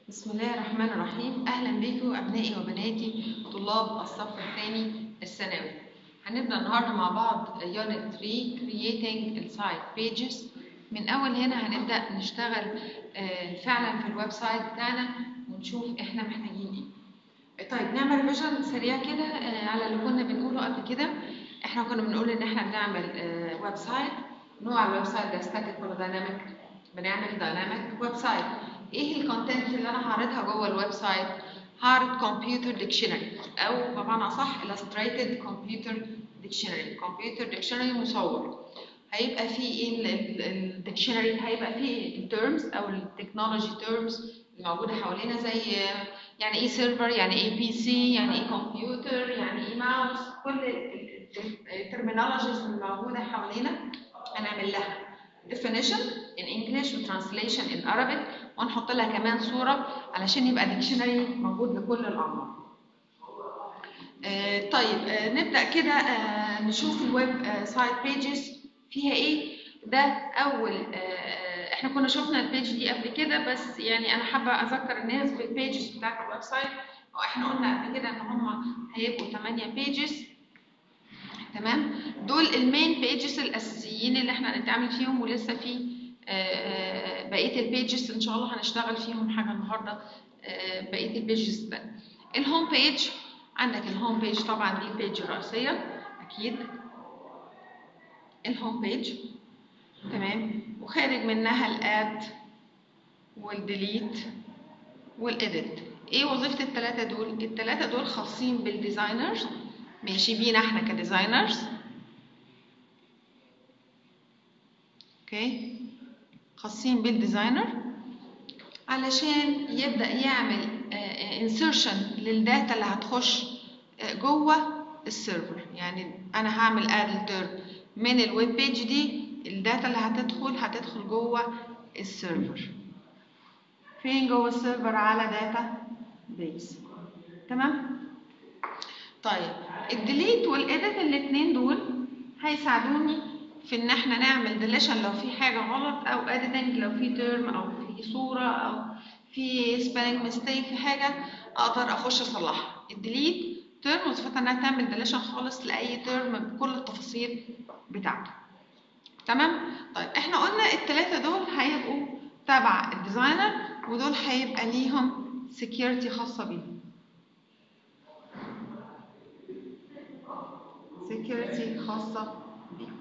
بسم الله الرحمن الرحيم أهلا بكم أبنائي وبناتي طلاب الصف الثاني الثانوي هنبدأ النهاردة مع بعض Unit 3 Creating Site Pages من أول هنا هنبدأ نشتغل آه، فعلا في الويب سايت بتاعنا ونشوف إحنا محتاجين إيه طيب نعمل ريفيجن سريع كده آه، على اللي كنا بنقوله قبل كده إحنا كنا بنقول إن إحنا بنعمل آه، ويب سايت نوع الويب سايت ده ستاتيك ولا دايناميك بنعمل دايناميك ويب سايت ايه الكونتنت اللي انا هعرضها جوه الويب سايت هعرض كمبيوتر ديكشنري او بمعنى اصح illustrated كمبيوتر ديكشنري كمبيوتر ديكشنري مصور هيبقى فيه ايه الديكشنري هيبقى فيه التيرمز او التكنولوجي تيرمز الموجوده حوالينا زي يعني ايه سيرفر يعني ايه بي سي يعني ايه كمبيوتر يعني ايه ماوس كل الترمينولوجيز الموجوده حوالينا هنعمل لها definition in English و translation in Arabic ونحط لها كمان صورة علشان يبقى ديكشنري موجود لكل الأعمار. آه طيب آه نبدأ كده آه نشوف الويب سايت بيجز فيها إيه؟ ده أول آه إحنا كنا شفنا البيج دي قبل كده بس يعني أنا حابة أذكر الناس بالبيجز بتاعت الويب سايت وإحنا قلنا قبل كده إن هم هيبقوا 8 بيجز تمام دول المين بيجز الاساسيين اللي احنا هنتعامل فيهم ولسه في بقيه البيجز ان شاء الله هنشتغل فيهم حاجه النهارده بقيه البيجز ده الهوم بيج عندك الهوم بيج طبعا دي البيج الرئيسيه اكيد الهوم بيج تمام وخارج منها الاد والديليت والاديت ايه وظيفه الثلاثه دول الثلاثه دول خاصين بالديزاينرز ماشي بينا احنا كديزاينرز اوكي خاصين بالديزاينر علشان يبدا يعمل انسيرشن للداتا اللي هتخش جوه السيرفر يعني انا هعمل اد لتيرم من الويب بيج دي الداتا اللي هتدخل هتدخل جوه السيرفر فين جوه السيرفر على داتا بيس تمام طيب الديليت والاديت الاثنين دول هيساعدوني في ان احنا نعمل ديليشن لو في حاجه غلط او اديتنج لو في تيرم او في صوره او في سبيلنج ميستيك في حاجه اقدر اخش اصلحها الديليت تيرم وظيفتها انها تعمل ديليشن خالص لاي تيرم بكل التفاصيل بتاعته تمام طيب احنا قلنا الثلاثه دول هيبقوا تبع الديزاينر ودول هيبقى ليهم سكيورتي خاصه بيهم security خاصة بيهم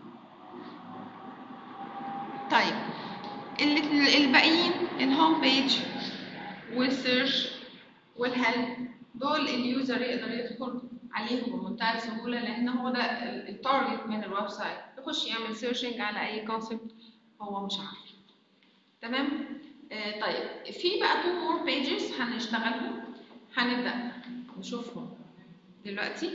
طيب الباقيين الهوم بيج والسيرش والهيلب دول اليوزر يقدر يدخل عليهم بمنتهى السهولة لأن هو ده التارجت من الويب سايت يخش يعمل سيرشنج على أي كونسبت هو مش عارف تمام آه طيب في بقى تو مور بيجز هنشتغلهم هنبدأ نشوفهم دلوقتي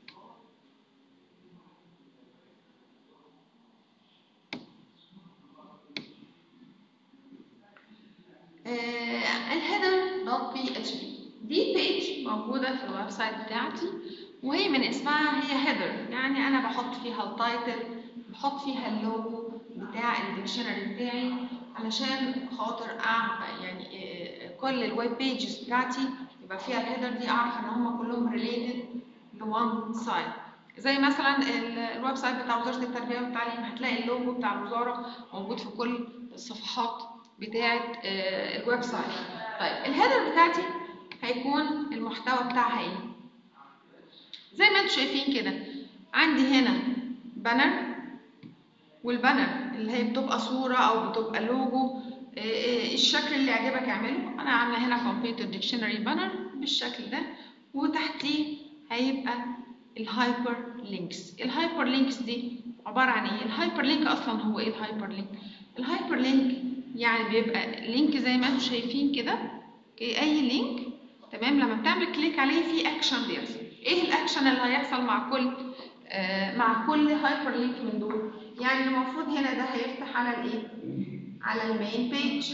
الهيدر دوت بي اتش بي دي بيج موجوده في الويب سايت بتاعتي وهي من اسمها هي هيدر يعني انا بحط فيها التايتل بحط فيها اللوجو بتاع الديكشنري بتاعي علشان خاطر اعرف يعني كل الويب بيجز بتاعتي يبقى فيها الهيدر دي اعرف ان هم كلهم ريليتد لوان سايت زي مثلا الويب سايت بتاع وزاره التربيه والتعليم هتلاقي اللوجو بتاع الوزاره موجود في كل الصفحات بتاعه الويب سايت طيب الهيدر بتاعتي هيكون المحتوى بتاعها ايه زي ما انتم شايفين كده عندي هنا بانر والبانر اللي هي بتبقى صوره او بتبقى لوجو الشكل اللي يعجبك اعمله انا عامله هنا كمبيوتر ديكشنري بانر بالشكل ده وتحتيه هيبقى الهايبر لينكس الهايبر لينكس دي عباره عن ايه الهايبر لينك اصلا هو ايه الهايبر لينك الهايبر لينك يعني بيبقى لينك زي ما انتم شايفين كده اي لينك تمام لما بتعمل كليك عليه في اكشن بيحصل ايه الاكشن اللي هيحصل مع كل آه مع كل هايبر لينك من دول يعني المفروض هنا ده هيفتح على الايه على المين بيج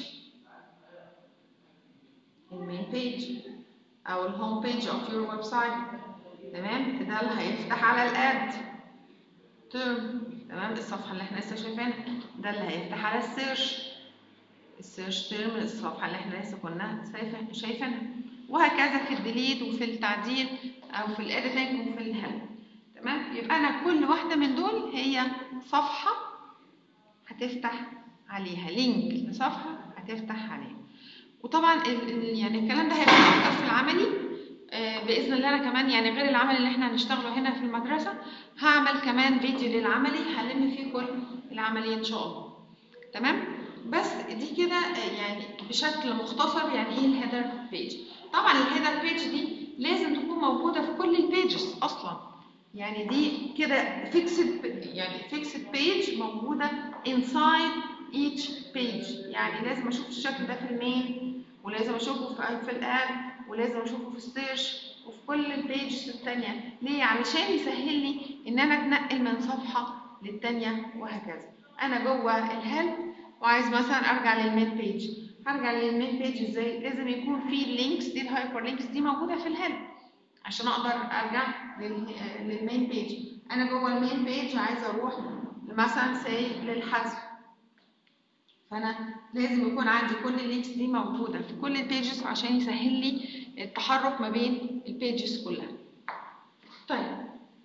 المين بيج او الهوم بيج اوف يور ويب سايت تمام ده اللي هيفتح على الاد تيرم تمام الصفحه اللي احنا لسه شايفينها ده اللي هيفتح على السيرش السيرش تيرم الصفحه اللي احنا لسه كنا شايفه شايفينها وهكذا في الديليت وفي التعديل او في الايديتنج وفي الهيلب تمام يبقى انا كل واحده من دول هي صفحه هتفتح عليها لينك لصفحه هتفتح عليها وطبعا ال- ال- يعني الكلام ده هيبقى اكتر في العملي آه، باذن الله انا كمان يعني غير العمل اللي احنا هنشتغله هنا في المدرسه هعمل كمان فيديو للعملي هلم فيه كل العمليه ان شاء الله تمام بس دي كده آه، يعني بشكل مختصر يعني ايه الهيدر بيج طبعا الهيدر بيج دي لازم تكون موجوده في كل البيجز اصلا يعني دي كده فيكسد يعني فيكسد بيج موجوده inside each page يعني لازم اشوف الشكل ده في المين ولازم اشوفه في في الاد ولازم اشوفه في السيرش وفي كل البيجز التانية ليه علشان يسهل لي ان انا اتنقل من صفحه للتانية وهكذا انا جوه الهيلب وعايز مثلا ارجع للمين بيج هرجع للمين بيج ازاي لازم يكون في اللينكس دي الهايبر لينكس دي موجوده في الهيلب عشان اقدر ارجع لل- للمين بيج انا جوه المين بيج عايزه اروح مثلا سي للحذف فانا لازم يكون عندي كل اللينكس دي موجوده في كل البيجز عشان يسهل لي التحرك ما بين البيجز كلها طيب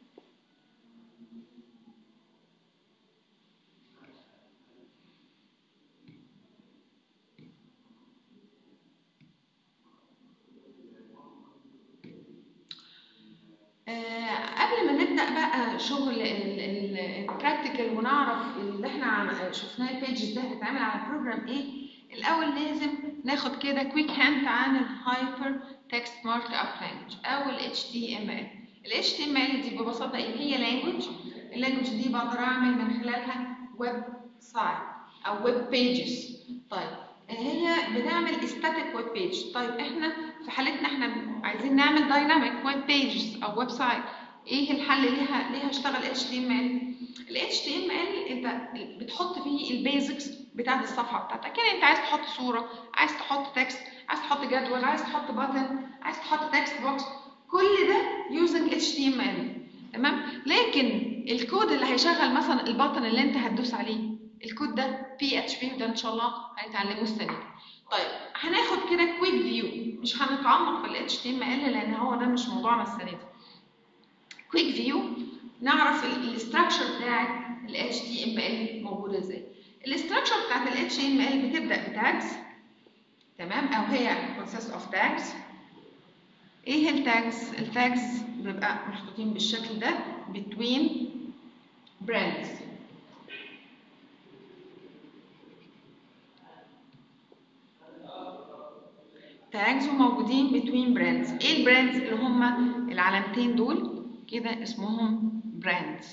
آه، قبل ما نبدا بقى شغل البراكتيكال ونعرف اللي احنا عم- شفناه البيجز ده هتتعمل على بروجرام ايه الاول لازم ناخد كده كويك هانت عن الهايبر تكست مارك اب لانجوج او ال HTML ال HTML دي ببساطه ايه هي لانجوج اللانجوج دي بقدر اعمل من خلالها ويب سايت او ويب بيجز طيب هي بتعمل static ويب بيج طيب احنا في حالتنا احنا عايزين نعمل دايناميك ويب بيجز او ويب سايت ايه الحل ليها ليها اشتغل HTML ال HTML انت بتحط فيه البيزكس بتاعت الصفحه بتاعتك يعني انت عايز تحط صوره عايز تحط تكست عايز تحط جدول عايز تحط باتن عايز تحط تكست بوكس كل ده يوزنج HTML تمام لكن الكود اللي هيشغل مثلا الباتن اللي انت هتدوس عليه الكود ده PHP وده ان شاء الله هنتعلمه السنه دي طيب هناخد كده كويك فيو مش هنتعمق في ال HTML لان هو ده مش موضوعنا السنه دي كويك فيو نعرف الاستراكشر بتاع ال HTML موجوده ازاي الاستراكشر بتاعت ال HTML بتبدا بتاجز تمام او هي consists of tags ايه التاجز التاجز بيبقى محطوطين بالشكل ده between brands tags وموجودين between brands ايه البراندز اللي هم العلامتين دول كده اسمهم brands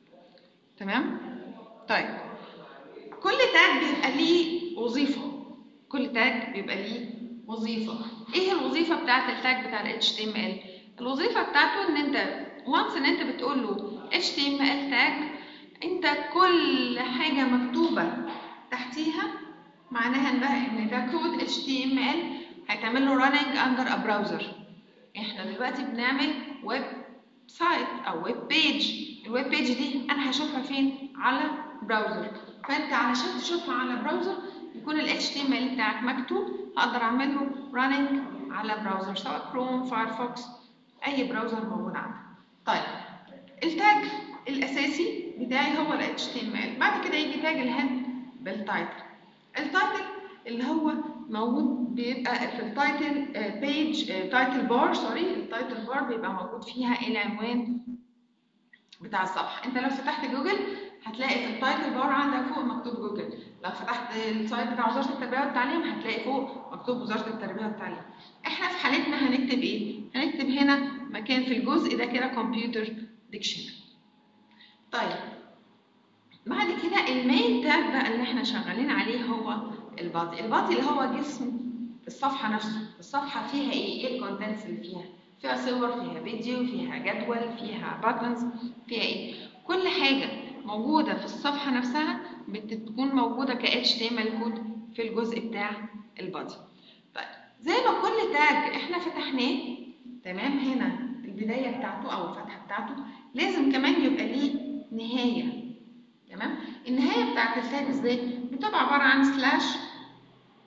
تمام طيب كل تاج بيبقى ليه وظيفة كل تاج بيبقى ليه وظيفة ايه الوظيفة بتاعت التاج بتاع ال HTML الوظيفة بتاعته ان انت وانس ان انت بتقول له HTML تاج انت كل حاجة مكتوبة تحتيها معناها ان ده ان ده كود HTML هيتعمل له running under a browser احنا دلوقتي بنعمل ويب سايت او ويب بيج الويب بيج دي انا هشوفها فين على براوزر فانت علشان تشوفها على براوزر يكون ال HTML بتاعك مكتوب هقدر اعمل له running على براوزر سواء كروم فايرفوكس اي براوزر موجود عندك طيب التاج الاساسي بتاعي هو ال HTML بعد كده يجي تاج الهيد بالتايتل التايتل اللي هو موجود بيبقى في التايتل بيج تايتل بار سوري التايتل بار بيبقى موجود فيها العنوان بتاع الصفحه انت لو فتحت جوجل هتلاقي في التايتل بار عندك فوق مكتوب جوجل لو فتحت السايت بتاع وزاره التربيه والتعليم هتلاقي فوق مكتوب وزاره التربيه والتعليم احنا في حالتنا هنكتب ايه هنكتب هنا مكان في الجزء ده كده كمبيوتر ديكشنري طيب بعد كده المين تاب بقى اللي احنا شغالين عليه هو البادي البادي اللي هو جسم الصفحه نفسه الصفحه فيها ايه ايه الكونتنتس اللي فيها فيها صور فيها فيديو فيها جدول فيها باتنز فيها ايه كل حاجه موجوده في الصفحه نفسها بتكون موجوده ك HTML كود في الجزء بتاع البادي طيب زي ما كل تاج احنا فتحناه تمام هنا البدايه بتاعته او الفتحه بتاعته لازم كمان يبقى ليه نهايه تمام النهايه بتاعت التاجز دي بتبقى عباره عن سلاش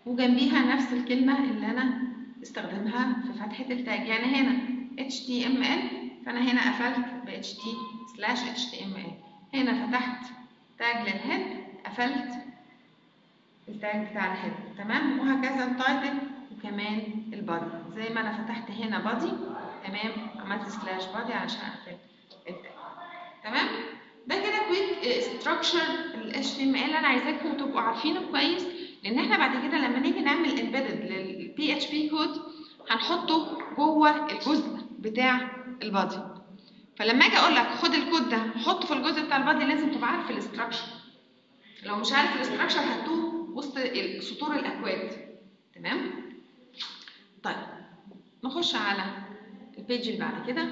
وجنبيها نفس الكلمة اللي أنا استخدمها في فتحة التاج يعني هنا HTML فأنا هنا قفلت ب HT slash HTML هنا فتحت تاج للهيد قفلت التاج بتاع الهيد تمام وهكذا التايتل وكمان البادي زي ما أنا فتحت هنا بادي تمام عملت سلاش بادي عشان أقفل التاج تمام ده كده كويك ستراكشر ال HTML انا عايزاكم تبقوا عارفينه كويس لان احنا بعد كده لما نيجي نعمل امبيدد لل PHP كود هنحطه جوه الجزء بتاع البادي فلما اجي اقول لك خد الكود ده حطه في الجزء بتاع البادي لازم تبقى عارف الاستراكشر لو مش عارف الاستراكشر هتوه وسط سطور الاكواد تمام طيب نخش على البيج اللي بعد كده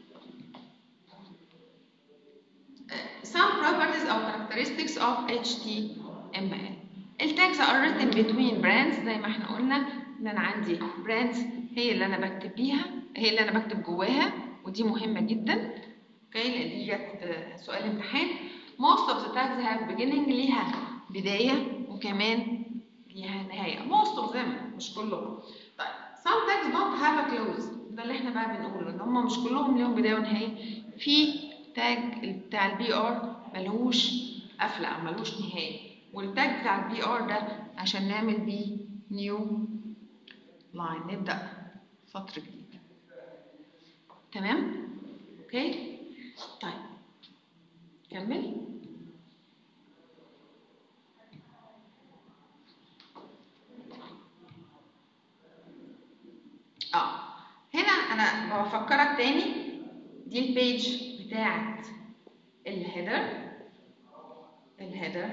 some properties or characteristics of HTML. التاجز are written between brands زي ما احنا قلنا ان انا عندي brands هي اللي انا بكتب بيها هي اللي انا بكتب جواها ودي مهمه جدا اوكي لان دي جت سؤال امتحان most of the tags have beginning ليها بدايه وكمان ليها نهايه most of them مش كلهم طيب some tags don't have a close ده اللي احنا بقى بنقوله ان هم مش كلهم ليهم بدايه ونهايه في تاج بتاع البي ار ملهوش قفله او ملهوش نهايه والتاج بتاع البي ار ده عشان نعمل بيه نيو لاين نبدا سطر جديد تمام اوكي طيب كمل اه هنا انا بفكرك تاني دي البيج بتاعت الهيدر الهيدر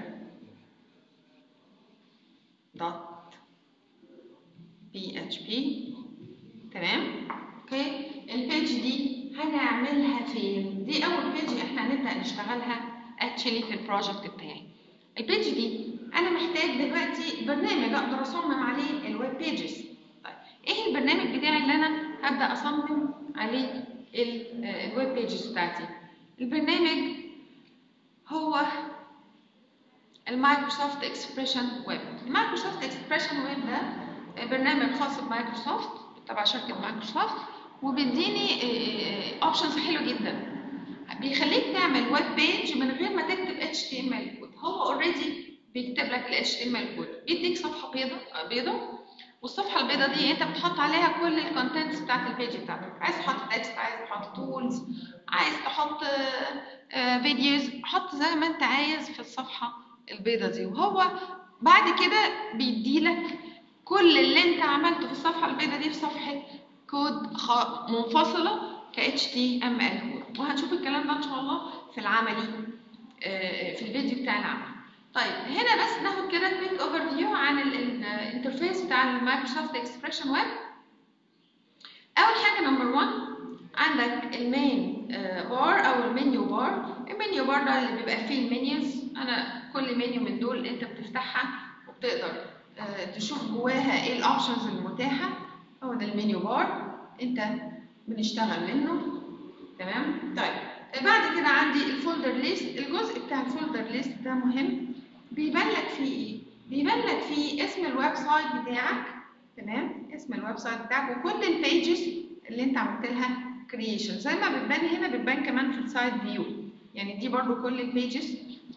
دوت بي اتش بي تمام اوكي البيج دي هنعملها فين دي اول بيج احنا هنبدا نشتغلها اكشلي في البروجكت بتاعي البيج دي انا محتاج دلوقتي برنامج اقدر اصمم عليه الويب بيجز طيب ايه البرنامج بتاعي اللي انا هبدا اصمم عليه الويب بيجز بتاعتي البرنامج هو المايكروسوفت اكسبريشن ويب المايكروسوفت اكسبريشن ويب ده برنامج خاص بمايكروسوفت تبع شركه مايكروسوفت وبيديني اوبشنز حلو جدا بيخليك تعمل ويب بيج من غير ما تكتب HTML كود هو اوريدي بيكتب لك ال HTML كود بيديك صفحه بيضاء بيضاء والصفحه البيضاء دي انت بتحط عليها كل الكونتنتس بتاعت البيج بتاعتك عايز تحط تكست عايز تحط تولز عايز تحط فيديوز حط زي ما انت عايز في الصفحه البيضاء دي وهو بعد كده بيديلك كل اللي انت عملته في الصفحه البيضاء دي في صفحه كود منفصله ك HTML كود وهنشوف الكلام ده ان شاء الله في العملي في الفيديو بتاع العمل طيب هنا بس ناخد كده كويك اوفر فيو عن الانترفيس بتاع المايكروسوفت اكسبريشن ويب اول حاجه نمبر 1 عندك المين بار او المنيو بار المنيو بار ده اللي بيبقى فيه المنيوز انا كل منيو من دول انت بتفتحها وبتقدر تشوف جواها ايه الاوبشنز المتاحه هو ده المنيو بار انت بنشتغل منه تمام طيب بعد كده عندي الفولدر ليست الجزء بتاع الفولدر ليست ده مهم بيبان لك فيه ايه بيبان لك فيه اسم الويب سايت بتاعك تمام اسم الويب سايت بتاعك وكل البيجز اللي انت عملت لها كرييشن زي ما بتبان هنا بتبان كمان في السايد فيو يعني دي برضو كل البيجز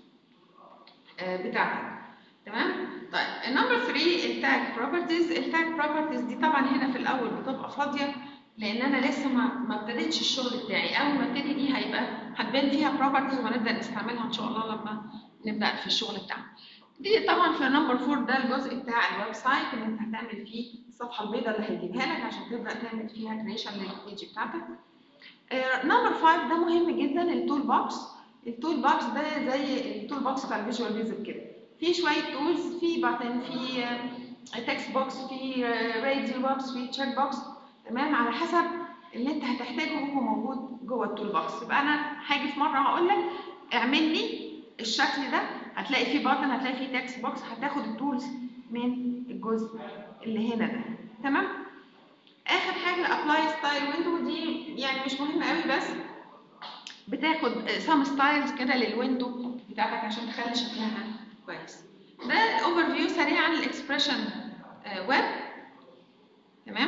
بتاعتك تمام طيب النمبر 3 التاج بروبرتيز التاج بروبرتيز دي طبعا هنا في الاول بتبقى فاضيه لان انا لسه ما ما ابتديتش الشغل بتاعي اول ما ابتدي دي هيبقى هتبان فيها بروبرتيز وهنبدا نستعملها ان شاء الله لما نبدا في الشغل بتاعنا دي طبعا في نمبر 4 ده الجزء بتاع الويب سايت اللي انت هتعمل فيه الصفحه البيضاء اللي هيجيبها لك عشان تبدا تعمل فيها كريشن للبيج بتاعتك نمبر 5 ده مهم جدا التول بوكس التول بوكس ده زي التول بوكس بتاع الفيجوال بيزك كده في شويه تولز في باتن في تكست بوكس في راديو بوكس في تشيك بوكس تمام على حسب اللي انت هتحتاجه هو موجود جوه التول بوكس يبقى انا هاجي في مره هقول لك اعمل لي الشكل ده هتلاقي فيه باتن هتلاقي فيه تكست بوكس هتاخد التولز من الجزء اللي هنا ده تمام اخر حاجه ابلاي ستايل ويندو دي يعني مش مهمه قوي بس بتاخد سام ستايلز كده للويندو بتاعتك عشان تخلي شكلها كويس ده اوفر فيو سريع عن الاكسبريشن ويب تمام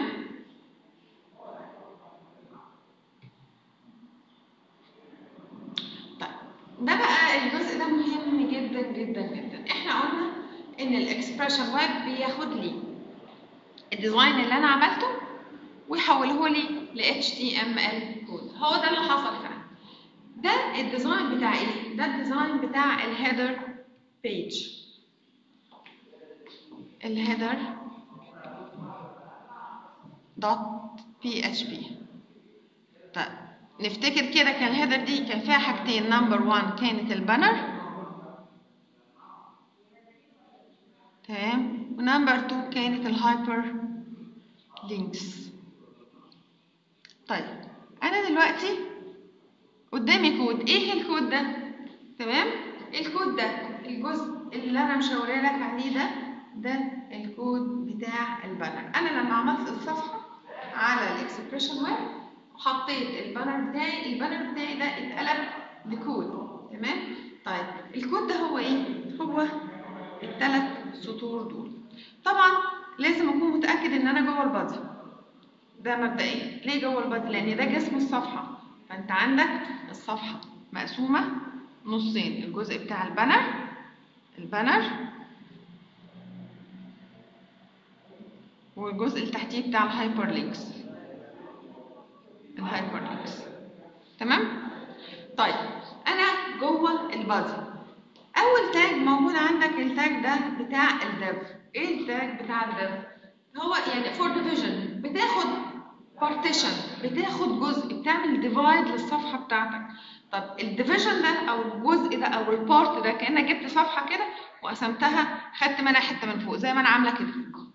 طيب ده بقى الجزء ده مهم جدا جدا جدا احنا قلنا ان الاكسبريشن ويب بياخد لي الديزاين اللي انا عملته ويحوله لي ل HTML كود هو ده اللي حصل فعلا ده الديزاين بتاع ايه ده الديزاين بتاع الهيدر بيج الهيدر دوت بي اتش بي طيب نفتكر كده كان الهيدر دي كان فيها حاجتين نمبر 1 كانت البانر تمام ونمبر 2 كانت الهايبر لينكس طيب انا دلوقتي قدامي كود ايه الكود ده تمام الكود ده الجزء اللي انا مشاوره لك عليه ده ده الكود بتاع البانر انا لما عملت الصفحه على الاكسبريشن ويب وحطيت البانر بتاعي البانر بتاعي ده اتقلب لكود تمام طيب الكود ده هو ايه هو الثلاث سطور دول طبعا لازم اكون متاكد ان انا جوه البادي ده مبدئيا ليه جوه البادي لان ده جسم الصفحه فانت عندك الصفحه مقسومه نصين الجزء بتاع البانر البانر والجزء اللي تحتيه بتاع الهايبر لينكس الهايبر لينكس تمام طيب انا جوه البادي اول تاج موجود عندك التاج ده بتاع الديف ايه التاج بتاع الديف هو يعني فور ديفيجن بتاخد بارتيشن بتاخد جزء بتعمل ديفايد للصفحه بتاعتك طب الديفيجن ده او الجزء ده او البارت ده كانك جبت صفحه كده وقسمتها خدت منها حته من فوق زي ما انا عامله كده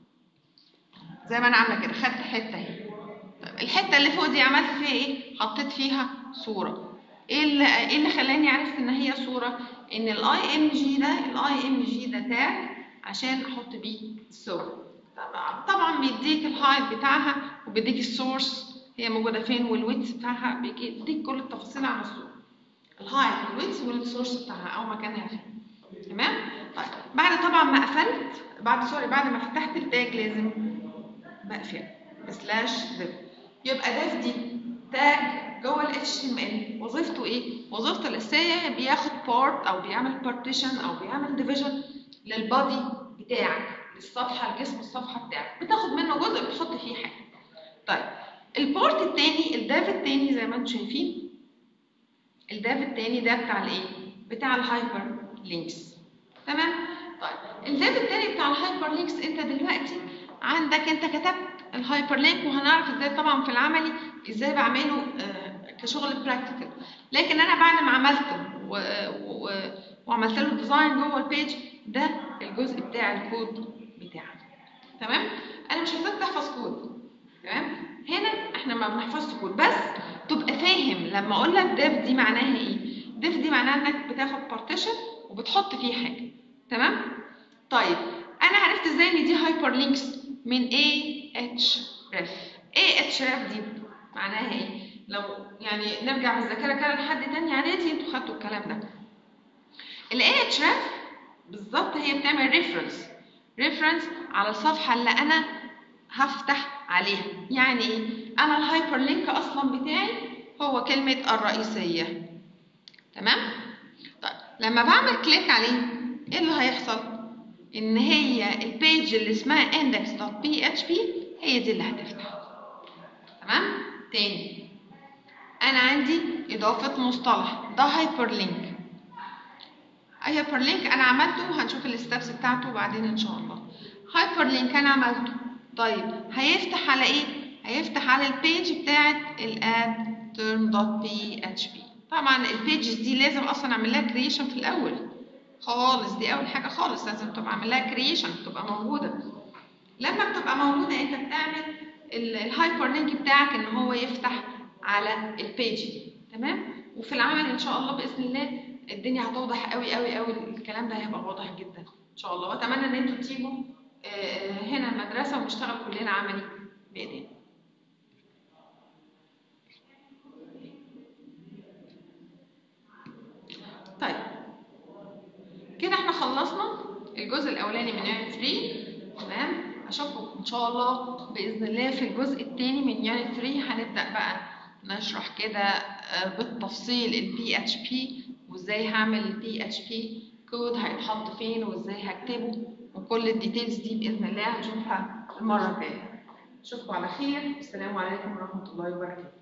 زي ما انا عامله كده خدت حته اهي طب الحته اللي فوق دي عملت فيها ايه حطيت فيها صوره ايه اللي ايه اللي خلاني عرفت ان هي صوره ان الاي ام جي ده الاي ام جي ده تاج عشان احط بيه الصور طبعا طبعا بيديك الهايت بتاعها وبيديك السورس هي موجوده فين والويتس بتاعها بيديك كل التفاصيل عن الصوره الهايت والويتس والسورس بتاعها او مكانها فين تمام طيب بعد طبعا ما قفلت بعد سوري بعد ما فتحت التاج لازم بقفل بسلاش ديف يبقى ديف دي تاج جوه ال HTML وظيفته ايه؟ وظيفته الاساسيه بياخد بارت او بيعمل بارتيشن او بيعمل ديفيجن للبادي بتاعك للصفحه لجسم الصفحه بتاعك بتاخد منه جزء بتحط فيه حاجه. طيب البارت التاني الداف التاني زي ما انتم شايفين الداف التاني ده بتاع الايه؟ بتاع الهايبر لينكس تمام؟ طيب الداف التاني بتاع الهايبر لينكس انت دلوقتي عندك انت كتبت الهايبر لينك وهنعرف ازاي طبعا في العملي ازاي بعمله آه كشغل براكتيكال لكن انا بعد ما عملته و... و... وعملت له ديزاين جوه البيج ده الجزء بتاع الكود بتاعك تمام انا مش هسيبك تحفظ كود تمام هنا احنا ما بنحفظش كود بس تبقى فاهم لما اقول لك ديف دي معناها ايه ديف دي معناها انك بتاخد بارتيشن وبتحط فيه حاجه تمام طيب انا عرفت ازاي ان دي هايبر لينكس من Ahref Ahref دي معناها ايه لو يعني نرجع بالذاكره كده لحد تاني اعدادي انتوا خدتوا الكلام ده ال Ahref بالظبط هي بتعمل ريفرنس ريفرنس على الصفحه اللي انا هفتح عليها يعني ايه انا الهايبر لينك اصلا بتاعي هو كلمه الرئيسيه تمام طيب لما بعمل كليك عليه ايه اللي هيحصل ان هي البيج اللي اسمها index.php هي دي اللي هتفتح تمام تاني انا عندي اضافه مصطلح ده هايبر لينك هايبر لينك انا عملته وهنشوف الستبس بتاعته بعدين ان شاء الله هايبر لينك انا عملته طيب هيفتح على ايه هيفتح على البيج بتاعه الاد term.php طبعا البيجز دي لازم اصلا اعمل لها كرييشن في الاول خالص دي اول حاجه خالص لازم تبقى عامل لها كرييشن تبقى موجوده لما بتبقى موجوده انت بتعمل الهايبر لينك بتاعك ان هو يفتح على البيج دي تمام وفي العمل ان شاء الله باذن الله الدنيا هتوضح قوي قوي قوي الكلام ده هيبقى واضح جدا ان شاء الله واتمنى ان انتوا تيجوا هنا المدرسه ونشتغل كلنا عملي بايدينا طيب كده احنا خلصنا الجزء الاولاني من يونت 3 تمام اشوفكم ان شاء الله باذن الله في الجزء الثاني من يونت 3 هنبدا بقى نشرح كده آه، بالتفصيل البي اتش بي وازاي هعمل البي اتش بي كود هيتحط فين وازاي هكتبه وكل الديتيلز دي باذن الله هنشوفها المره الجايه اشوفكم على خير السلام عليكم ورحمه الله وبركاته